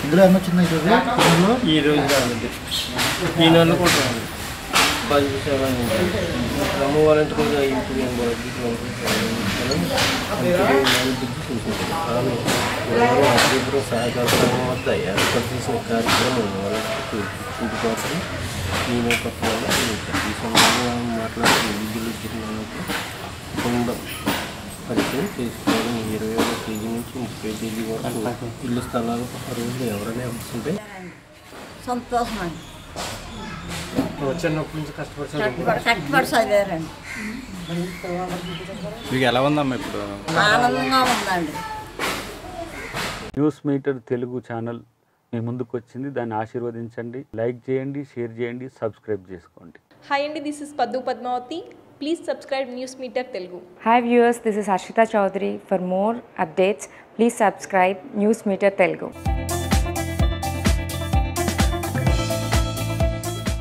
ఇందులో ఏమో వచ్చింది ఈరోజు ఇందులో ఈ రోజు రాలేదు ఈ నెల కూడా రాలేదు పది విషయాలు రమ్ము వాళ్ళంటే కూడా ఇప్పుడు ఏం బాగుంది సహకార సంఘం వద్ద ఏర్పాటు చేసిన కార్యక్రమం వాళ్ళకి ఇంటి కోసం నేను కొత్త వల్ల ఈ సందర్భంగా మాట్లాడుతున్న విద్యులు జిల్లాలకు కొండ పరిచయం చేసుకోవడం ఇరవై ఒక తేదీ నుంచి ముప్పై తేదీ వరకు ఇల్లు స్థలాలు రోజులు ఎవరైనా వస్తుంటే సంతోషం అండి వచ్చినప్పటి నుంచి కష్టపడి కట్టుబడి కట్టుబడి చదివారండి మీకు ఎలా ఉందమ్మా ఇప్పుడు ఆనందంగా ఉందండి న్యూస్ మీటర్ తెలుగు ఛానల్ మీ ముందుకు వచ్చింది దాన్ని ఆశీర్వదించండి లైక్ చేయండి షేర్ చేయండి సబ్స్క్రైబ్ చేసుకోండి హాయ్ అండి this is Paddu Padmavathi please subscribe News Meter Telugu Hi viewers, this is Ashita Chaudhary. For more updates, please subscribe News Meter Telugu.